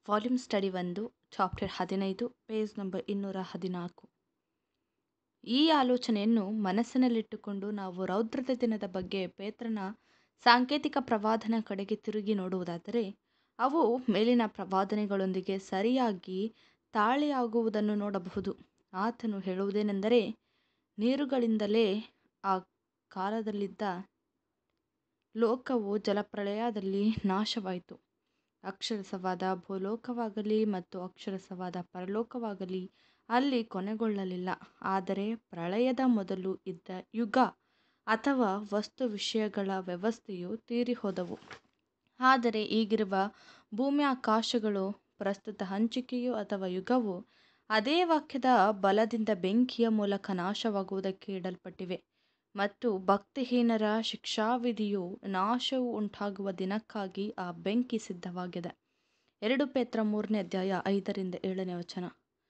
volume study ಒಂದು chapter ಹದಿನೈದು page number ಇನ್ನೂರ ಹದಿನಾಲ್ಕು ಈ ಆಲೋಚನೆಯನ್ನು ಮನಸ್ಸಿನಲ್ಲಿಟ್ಟುಕೊಂಡು ನಾವು ರೌದ್ರದ ದಿನದ ಬಗ್ಗೆ ಪೇತ್ರನ ಸಾಂಕೇತಿಕ ಪ್ರವಾದನ ಕಡೆಗೆ ತಿರುಗಿ ನೋಡುವುದಾದರೆ ಅವು ಮೇಲಿನ ಪ್ರವಾದನೆಗಳೊಂದಿಗೆ ಸರಿಯಾಗಿ ತಾಳೆಯಾಗುವುದನ್ನು ನೋಡಬಹುದು ಆತನು ಹೇಳುವುದೇನೆಂದರೆ ನೀರುಗಳಿಂದಲೇ ಆ ಕಾಲದಲ್ಲಿದ್ದ ಲೋಕವು ಜಲಪ್ರಳಯದಲ್ಲಿ ನಾಶವಾಯಿತು ಅಕ್ಷರಸವಾದ ಭೂಲೋಕವಾಗಲಿ ಮತ್ತು ಅಕ್ಷರಸವಾದ ಪರಲೋಕವಾಗಲಿ ಅಲ್ಲಿ ಕೊನೆಗೊಳ್ಳಲಿಲ್ಲ ಆದರೆ ಪ್ರಳಯದ ಮೊದಲು ಇದ್ದ ಯುಗ ಅಥವಾ ವಸ್ತು ವಿಷಯಗಳ ವ್ಯವಸ್ಥೆಯು ತೀರಿಹೋದವು ಆದರೆ ಈಗಿರುವ ಭೂಮಿ ಆಕಾಶಗಳು ಪ್ರಸ್ತುತ ಹಂಚಿಕೆಯು ಅಥವಾ ಯುಗವು ಅದೇ ವಾಕ್ಯದ ಬಲದಿಂದ ಬೆಂಕಿಯ ಮೂಲಕ ನಾಶವಾಗುವುದಕ್ಕೆ ಇಡಲ್ಪಟ್ಟಿವೆ ಮತ್ತು ಭಕ್ತಿಹೀನರ ಶಿಕ್ಷಾವಿಧಿಯು ನಾಶವು ಉಂಟಾಗುವ ದಿನಕ್ಕಾಗಿ ಆ ಬೆಂಕಿ ಸಿದ್ಧವಾಗಿದೆ ಎರಡು ಪೇತ್ರ ಮೂರನೇ ಅಧ್ಯಾಯ ಐದರಿಂದ ಏಳನೇ ವಚನ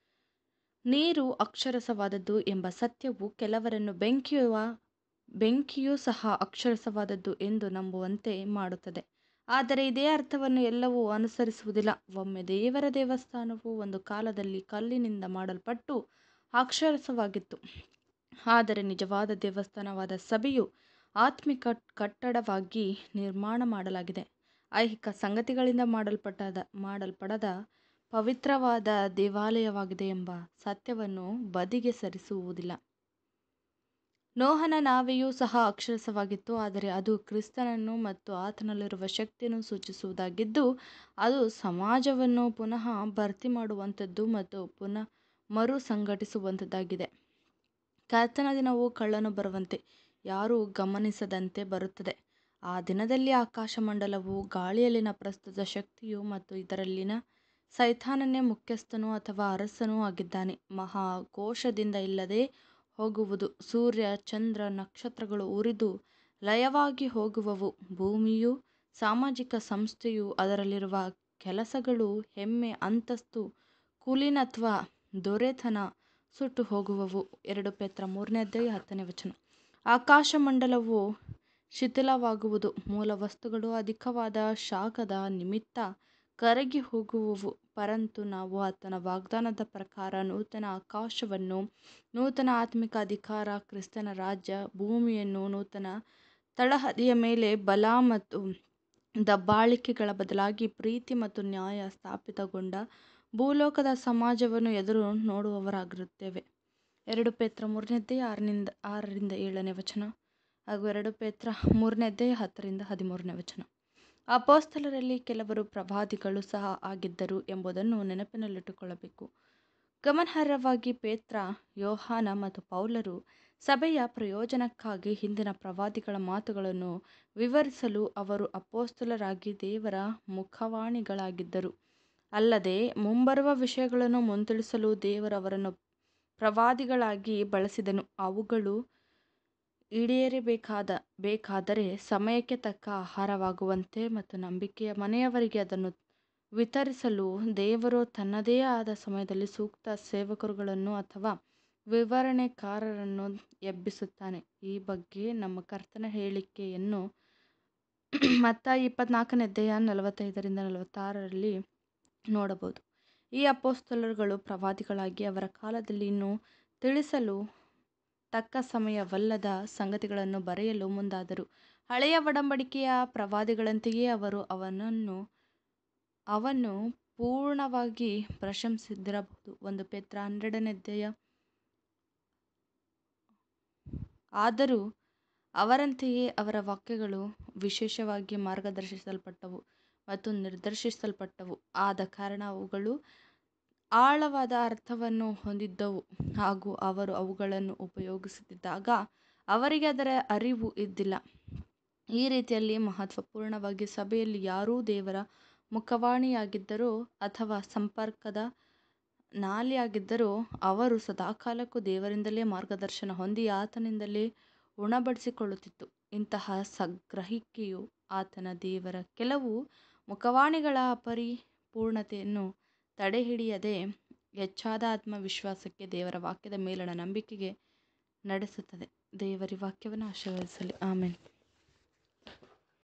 ನೀರು ಅಕ್ಷರಸವಾದದ್ದು ಎಂಬ ಸತ್ಯವು ಕೆಲವರನ್ನು ಬೆಂಕಿಯುವ ಬೆಂಕಿಯೂ ಸಹ ಅಕ್ಷರಸವಾದದ್ದು ಎಂದು ನಂಬುವಂತೆ ಮಾಡುತ್ತದೆ ಆದರೆ ಇದೇ ಅರ್ಥವನ್ನು ಎಲ್ಲವೂ ಅನುಸರಿಸುವುದಿಲ್ಲ ಒಮ್ಮೆ ದೇವರ ದೇವಸ್ಥಾನವು ಒಂದು ಕಾಲದಲ್ಲಿ ಕಲ್ಲಿನಿಂದ ಮಾಡಲ್ಪಟ್ಟು ಅಕ್ಷರಸವಾಗಿತ್ತು ಆದರೆ ನಿಜವಾದ ದೇವಸ್ಥಾನವಾದ ಸಭೆಯು ಆತ್ಮಿಕ ಕಟ್ಟಡವಾಗಿ ನಿರ್ಮಾಣ ಮಾಡಲಾಗಿದೆ ಐಹಿಕ ಸಂಗತಿಗಳಿಂದ ಮಾಡಲ್ಪಟ್ಟದ ಮಾಡಲ್ಪಡದ ಪವಿತ್ರವಾದ ದೇವಾಲಯವಾಗಿದೆ ಎಂಬ ಸತ್ಯವನ್ನು ಬದಿಗೆ ಸರಿಸುವುದಿಲ್ಲ ನೋಹನ ನಾವೆಯೂ ಸಹ ಅಕ್ಷರಸವಾಗಿತ್ತು ಆದರೆ ಅದು ಕ್ರಿಸ್ತನನ್ನು ಮತ್ತು ಆತನಲ್ಲಿರುವ ಶಕ್ತಿಯನ್ನು ಸೂಚಿಸುವುದಾಗಿದ್ದು ಅದು ಸಮಾಜವನ್ನು ಪುನಃ ಭರ್ತಿ ಮಾಡುವಂಥದ್ದು ಮತ್ತು ಪುನಃ ಮರು ಸಂಘಟಿಸುವಂಥದ್ದಾಗಿದೆ ಕರ್ತನ ದಿನವು ಕಳ್ಳನು ಬರುವಂತೆ ಯಾರೂ ಗಮನಿಸದಂತೆ ಬರುತ್ತದೆ ಆ ದಿನದಲ್ಲಿ ಆಕಾಶಮಂಡಲವು ಗಾಳಿಯಲ್ಲಿನ ಪ್ರಸ್ತುತ ಶಕ್ತಿಯು ಮತ್ತು ಇದರಲ್ಲಿನ ಸೈತಾನನೇ ಮುಖ್ಯಸ್ಥನೂ ಅಥವಾ ಅರಸನೂ ಆಗಿದ್ದಾನೆ ಮಹಾಕೋಶದಿಂದ ಇಲ್ಲದೆ ಹೋಗುವುದು ಸೂರ್ಯ ಚಂದ್ರ ನಕ್ಷತ್ರಗಳು ಉರಿದು ಲಯವಾಗಿ ಹೋಗುವವು ಭೂಮಿಯು ಸಾಮಾಜಿಕ ಸಂಸ್ಥೆಯು ಅದರಲ್ಲಿರುವ ಕೆಲಸಗಳು ಹೆಮ್ಮೆ ಅಂತಸ್ತು ಕುಲೀನತ್ವ ದೊರೆತನ ಸುಟ್ಟು ಹೋಗುವವು ಎರಡು ಪೇತ್ರ ಮೂರನೇ ಅಧ್ಯಾಯ ಹತ್ತನೇ ವಚನ ಆಕಾಶಮಂಡಲವು ಶಿಥಿಲವಾಗುವುದು ಮೂಲ ವಸ್ತುಗಳು ಅಧಿಕವಾದ ಶಾಖದ ನಿಮಿತ್ತ ಕರಗಿ ಹೋಗುವವು ಪರಂತು ನಾವು ಆತನ ವಾಗ್ದಾನದ ಪ್ರಕಾರ ನೂತನ ಆಕಾಶವನ್ನು ನೂತನ ಆತ್ಮಿಕ ಅಧಿಕಾರ ಕ್ರಿಸ್ತನ ರಾಜ್ಯ ಭೂಮಿಯನ್ನು ನೂತನ ತಳಹದಿಯ ಮೇಲೆ ಬಲ ಮತ್ತು ದಬ್ಬಾಳಿಕೆಗಳ ಬದಲಾಗಿ ಪ್ರೀತಿ ಮತ್ತು ನ್ಯಾಯ ಸ್ಥಾಪಿತಗೊಂಡ ಭೂಲೋಕದ ಸಮಾಜವನ್ನು ಎದುರು ನೋಡುವವರಾಗಿರುತ್ತೇವೆ ಎರಡು ಪೇತ್ರ ಮೂರನೇ ಅಧ್ಯಾಯ ಆರನಿಂದ ಆರರಿಂದ ಏಳನೇ ವಚನ ಹಾಗೂ ಎರಡು ಪೇತ್ರ ಮೂರನೇ ಅಧ್ಯಾಯ ಹತ್ತರಿಂದ ಹದಿಮೂರನೇ ವಚನ ಅಪೋಸ್ತಲರಲ್ಲಿ ಕೆಲವರು ಪ್ರವಾದಿಗಳು ಸಹ ಆಗಿದ್ದರು ಎಂಬುದನ್ನು ನೆನಪಿನಲ್ಲಿಟ್ಟುಕೊಳ್ಳಬೇಕು ಗಮನಾರ್ಹವಾಗಿ ಪೇತ್ರ ಯೋಹಾನ ಮತ್ತು ಪೌಲರು ಸಭೆಯ ಪ್ರಯೋಜನಕ್ಕಾಗಿ ಹಿಂದಿನ ಪ್ರವಾದಿಗಳ ಮಾತುಗಳನ್ನು ವಿವರಿಸಲು ಅವರು ಅಪೋಸ್ತಲರಾಗಿ ದೇವರ ಮುಖವಾಣಿಗಳಾಗಿದ್ದರು ಅಲ್ಲದೆ ಮುಂಬರುವ ವಿಷಯಗಳನ್ನು ಮುಂತಿಳಿಸಲು ದೇವರು ಅವರನ್ನು ಪ್ರವಾದಿಗಳಾಗಿ ಬಳಸಿದನು ಅವುಗಳು ಈಡೇರಬೇಕಾದ ಬೇಕಾದರೆ ಸಮಯಕ್ಕೆ ತಕ್ಕ ಆಹಾರವಾಗುವಂತೆ ಮತ್ತು ನಂಬಿಕೆಯ ಮನೆಯವರಿಗೆ ಅದನ್ನು ವಿತರಿಸಲು ದೇವರು ತನ್ನದೇ ಆದ ಸಮಯದಲ್ಲಿ ಸೂಕ್ತ ಸೇವಕರುಗಳನ್ನು ಅಥವಾ ವಿವರಣೆಕಾರರನ್ನು ಎಬ್ಬಿಸುತ್ತಾನೆ ಈ ಬಗ್ಗೆ ನಮ್ಮ ಕರ್ತನ ಹೇಳಿಕೆಯನ್ನು ಮತ್ತಾಯಿ ಇಪ್ಪತ್ನಾಲ್ಕನೇ ಅಧ್ಯಾಯ ನಲವತ್ತೈದರಿಂದ ನಲವತ್ತಾರರಲ್ಲಿ ನೋಡಬಹುದು ಈ ಅಪೋಸ್ತಲರುಗಳು ಪ್ರವಾದಿಗಳಾಗಿ ಅವರ ಕಾಲದಲ್ಲಿ ಇನ್ನೂ ತಿಳಿಸಲು ತಕ್ಕ ಸಮಯವಲ್ಲದ ಸಂಗತಿಗಳನ್ನು ಬರೆಯಲು ಮುಂದಾದರು ಹಳೆಯ ಒಡಂಬಡಿಕೆಯ ಪ್ರವಾದಿಗಳಂತೆಯೇ ಅವರು ಅವನನ್ನು ಅವನ್ನು ಪೂರ್ಣವಾಗಿ ಪ್ರಶಂಸಿಸಿರಬಹುದು ಒಂದು ಪೇತ್ರ ಹನ್ನೆರಡನೇ ಅಧ್ಯಾಯ ಆದರೂ ಅವರಂತೆಯೇ ಅವರ ವಾಕ್ಯಗಳು ವಿಶೇಷವಾಗಿ ಮಾರ್ಗದರ್ಶಿಸಲ್ಪಟ್ಟವು ಮತ್ತು ನಿರ್ದೇಶಿಸಲ್ಪಟ್ಟವು ಆದ ಕಾರಣ ಅವುಗಳು ಆಳವಾದ ಅರ್ಥವನ್ನು ಹೊಂದಿದ್ದವು ಹಾಗೂ ಅವರು ಅವುಗಳನ್ನು ಉಪಯೋಗಿಸುತ್ತಿದ್ದಾಗ ಅವರಿಗೆ ಅದರ ಅರಿವು ಇದ್ದಿಲ್ಲ ಈ ರೀತಿಯಲ್ಲಿ ಮಹತ್ವಪೂರ್ಣವಾಗಿ ಸಭೆಯಲ್ಲಿ ಯಾರೂ ದೇವರ ಮುಖವಾಣಿಯಾಗಿದ್ದರೋ ಅಥವಾ ಸಂಪರ್ಕದ ನಾಲಿಯಾಗಿದ್ದರೋ ಅವರು ಸದಾಕಾಲಕ್ಕೂ ದೇವರಿಂದಲೇ ಮಾರ್ಗದರ್ಶನ ಹೊಂದಿ ಆತನಿಂದಲೇ ಉಣಬಡಿಸಿಕೊಳ್ಳುತ್ತಿತ್ತು ಇಂತಹ ಸಗ್ರಹಿಕೆಯು ಆತನ ದೇವರ ಕೆಲವು ಮುಖವಾಣಿಗಳ ಅಪರಿಪೂರ್ಣತೆಯನ್ನು ತಡೆಹಿಡಿಯದೆ ಹೆಚ್ಚಾದ ಆತ್ಮವಿಶ್ವಾಸಕ್ಕೆ ದೇವರ ವಾಕ್ಯದ ಮೇಲಣ ನಂಬಿಕೆಗೆ ನಡೆಸುತ್ತದೆ ದೇವರ ವಾಕ್ಯವನ್ನು ಆಶೀರ್ವದಿಸಲಿ ಆಮೇಲೆ